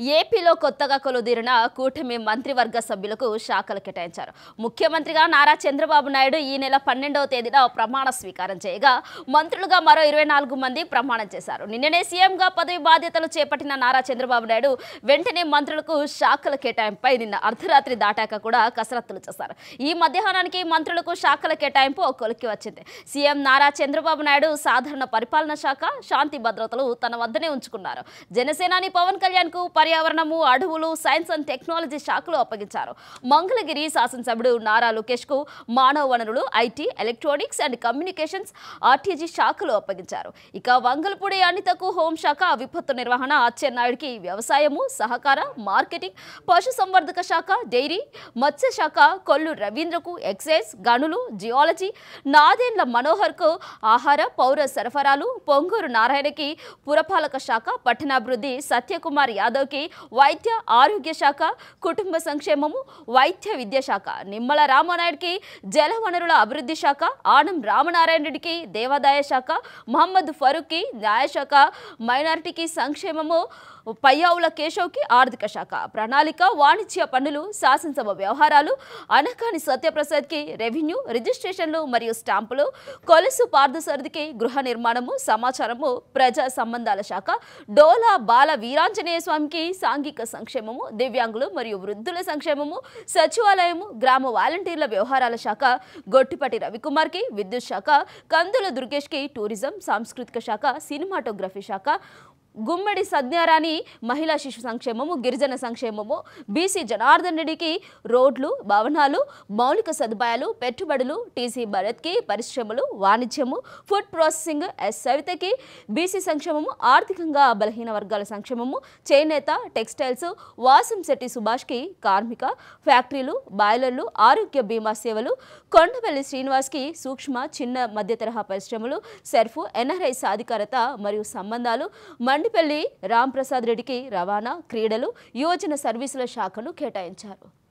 ఏపీలో కొత్తగా కొలుదీరిన కూటమి మంత్రివర్గ సభ్యులకు శాఖలు కేటాయించారు ముఖ్యమంత్రిగా నారా చంద్రబాబు నాయుడు ఈ నెల పన్నెండవ తేదీన ప్రమాణ స్వీకారం చేయగా మంత్రులుగా మరో ఇరవై నాలుగు మంది ప్రమాణం చేశారు నిన్ననే సీఎంగా పదవి బాధ్యతలు చేపట్టిన నారా చంద్రబాబు నాయుడు వెంటనే మంత్రులకు శాఖల కేటాయింపై నిన్న అర్ధరాత్రి దాటాక కూడా కసరత్తులు చేశారు ఈ మధ్యాహ్నానికి మంత్రులకు శాఖల కేటాయింపు ఒక కొలిక్కి వచ్చింది సీఎం నారా చంద్రబాబు నాయుడు సాధారణ పరిపాలన శాఖ శాంతి భద్రతలు తన వద్దనే ఉంచుకున్నారు జనసేనాని పవన్ కళ్యాణ్ కు పర్యావరణము అడవులు సైన్స్ అండ్ టెక్నాలజీ శాఖలు అప్పగించారు మంగళగిరి శాసనసభ్యుడు నారా లోకేష్ కు మానవ వనరులు IT electronics and communications RTG శాఖలు అప్పగించారు ఇక వంగలపూడి అనితకు హోంశాఖ విపత్తు నిర్వహణ అచ్చెన్నాయుడికి వ్యవసాయము సహకార మార్కెటింగ్ పశుసంవర్ధక శాఖ డైరీ మత్స్య శాఖ కొల్లు రవీంద్రకు ఎక్సైజ్ గనులు జియాలజీ నాదేండ్ల మనోహర్కు ఆహార పౌర సరఫరాలు పొంగూరు నారాయణకి పురపాలక శాఖ పట్టణాభివృద్ధి సత్యకుమార్ యాదవ్కి వైద్య ఆరోగ్య శాఖ కుటుంబ సంక్షేమము వైద్య విద్యా శాఖ నిమ్మల రామనాయుడికి జలవనరుల అభివృద్ధి శాఖ ఆనం రామనారాయణ రెడ్డికి దేవాదాయ శాఖ మహమ్మద్ ఫరూక్కి న్యాయశాఖ మైనారిటీకి సంక్షేమము పయ్యావుల కేశవ్కి ఆర్థిక శాఖ ప్రణాళిక వాణిజ్య పన్నులు శాసనసభ వ్యవహారాలు అనకాని సత్యప్రసాద్కి రెవెన్యూ రిజిస్ట్రేషన్లు మరియు స్టాంపులు కొలుసు పార్థసారథికి గృహ నిర్మాణము సమాచారము ప్రజా సంబంధాల శాఖ డోలా బాల వీరాంజనేయ స్వామికి సాంఘిక సంక్షేమము దివ్యాంగులు మరియు వృద్ధుల సంక్షేమము సచివాలయము గ్రామ వాలంటీర్ల వ్యవహారాల శాఖ గొట్టిపటి రవికుమార్కి విద్యుత్ శాఖ కందుల దుర్గేష్కి టూరిజం సాంస్కృతిక శాఖ సినిమాటోగ్రఫీ శాఖ గుమ్మడి సజ్ఞారాణి మహిళా శిశు సంక్షేమము గిరిజన సంక్షేమము బీసీ జనార్దన్ రెడ్డికి రోడ్లు భవనాలు మౌలిక సదుపాయాలు పెట్టుబడులు టీసీ భరత్కి పరిశ్రమలు వాణిజ్యము ఫుడ్ ప్రాసెసింగ్ ఎస్ సవితకి బీసీ సంక్షేమము ఆర్థికంగా బలహీన వర్గాల సంక్షేమము చేనేత టెక్స్టైల్స్ వాసం శెట్టి సుభాష్కి కార్మిక ఫ్యాక్టరీలు బాయిలర్లు ఆరోగ్య బీమా సేవలు కొండపల్లి శ్రీనివాస్కి సూక్ష్మ చిన్న మధ్య తరహా పరిశ్రమలు సెర్ఫ్ ఎన్ఆర్ఐ సాధికారత మరియు సంబంధాలు మండిపల్లి రాంప్రసాద్ రెడ్డికి రవాణా క్రీడలు యువజన సర్వీసుల శాఖను కేటాయించారు